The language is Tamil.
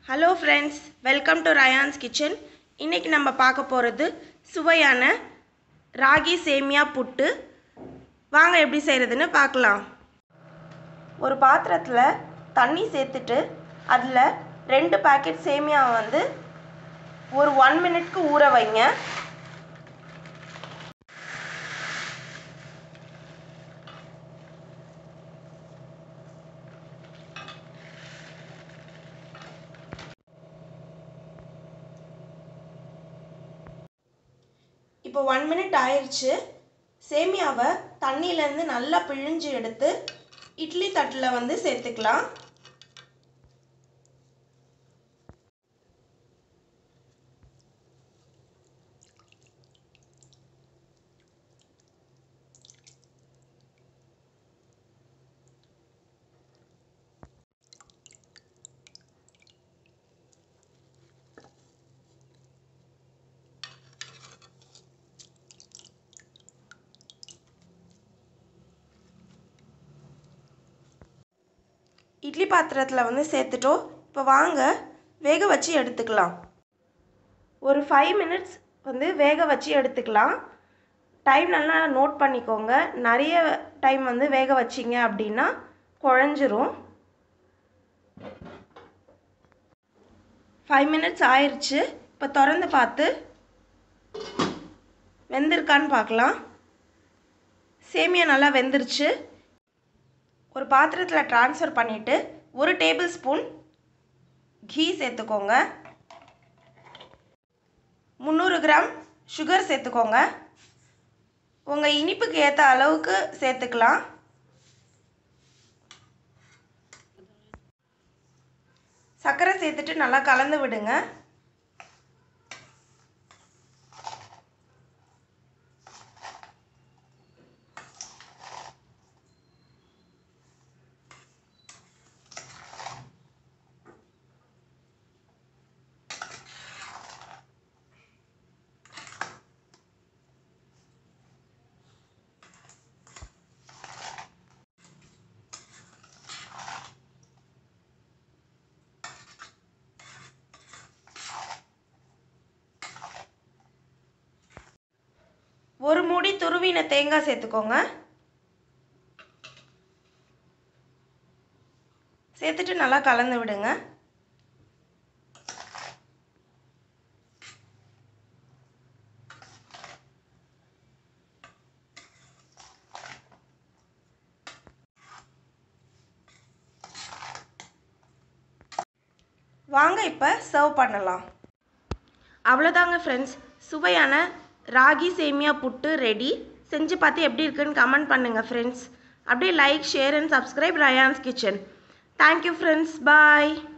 hello friends welcome to Rayan's kitchen இன்றைக்கி நம்ம பார்க்க போகிறது சுவையான ராகி சேமியா புட்டு வாங்க எப்படி செய்கிறதுன்னு பார்க்கலாம் ஒரு பாத்திரத்தில் தண்ணி சேர்த்துட்டு அதில் ரெண்டு பாக்கெட் சேமியாவை வந்து ஒரு ஒன் மினிட்க்கு ஊற வைங்க இப்போ ஒன் மினிட் ஆயிடுச்சு சேமியாவை தண்ணியிலேருந்து நல்லா பிழிஞ்சு எடுத்து இட்லி தட்டில் வந்து சேர்த்துக்கலாம் இட்லி பாத்திரத்தில் வந்து சேர்த்துட்டோம் இப்போ வாங்க வேக வச்சு எடுத்துக்கலாம் ஒரு ஃபைவ் மினிட்ஸ் வந்து வேக வச்சு எடுத்துக்கலாம் டைம் நல்லா நோட் பண்ணிக்கோங்க நிறைய டைம் வந்து வேக வச்சிங்க அப்படின்னா குழஞ்சிரும் ஃபைவ் மினிட்ஸ் ஆயிடுச்சு இப்போ திறந்து பார்த்து வெந்திருக்கான்னு பார்க்கலாம் சேமியா நல்லா வெந்துருச்சு ஒரு பாத்திரத்தில் ட்ரான்ஸ்ஃபர் பண்ணிவிட்டு ஒரு டேபிள் ஸ்பூன் கீ சேர்த்துக்கோங்க முந்நூறு கிராம் சுகர் சேர்த்துக்கோங்க உங்கள் இனிப்புக்கு ஏற்ற அளவுக்கு சேர்த்துக்கலாம் சர்க்கரை சேர்த்துட்டு நல்லா கலந்து விடுங்க ஒரு மூடி துருவின தேங்காய் சேர்த்துக்கோங்க சேர்த்துட்டு நல்லா கலந்து விடுங்க வாங்க இப்போ சர்வ் பண்ணலாம் அவ்வளோதாங்க ஃப்ரெண்ட்ஸ் சுவையான ராகி சேமியா புட்டு ரெடி செஞ்சு பார்த்து எப்படி இருக்குன்னு கமெண்ட் பண்ணுங்கள் ஃப்ரெண்ட்ஸ் அப்படியே like share and subscribe Rayan's kitchen thank you friends bye